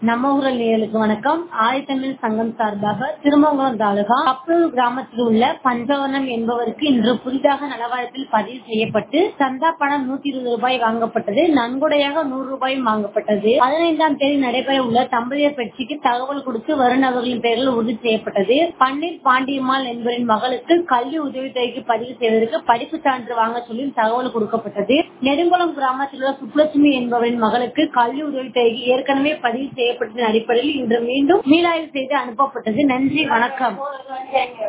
நம்ம ஊரல் நேயர்களுக்கு வணக்கம் ஆதித்தமிழ் சங்கம் சார்பாக திருமங்கலம் தாலுகா கப்பலூர் கிராமத்தில் உள்ள பஞ்சவர்ணம் என்பவருக்கு இன்று புதிதாக நலவாரியத்தில் பதிவு செய்யப்பட்டு சந்தா பணம் நூத்தி இருபது ரூபாய் வாங்கப்பட்டது நன்கொடையாக நூறு ரூபாயும் வாங்கப்பட்டது பதினைந்தாம் தேதி நடைபெற உள்ள தம்பதியர் பயிற்சிக்கு தகவல் கொடுத்து வரும் நபர்களின் பெயர்கள் உறுதி செய்யப்பட்டது பன்னீர் பாண்டியம்மாள் என்பவரின் மகளுக்கு கல்வி உதவித்தொகைக்கு பதிவு செய்வதற்கு படிப்பு சான்று வாங்க சொல்லி தகவல் கொடுக்கப்பட்டது நெடுங்குளம் கிராமத்தில் உள்ள சுப்புலட்சுமி என்பவரின் மகளுக்கு கல்வி உதவித்தொகைக்கு ஏற்கனவே பதிவு செய்யப்பட்டதன் அடிப்படையில் இன்று மீண்டும் மீளாய்வு செய்து அனுப்பப்பட்டது நன்றி வணக்கம்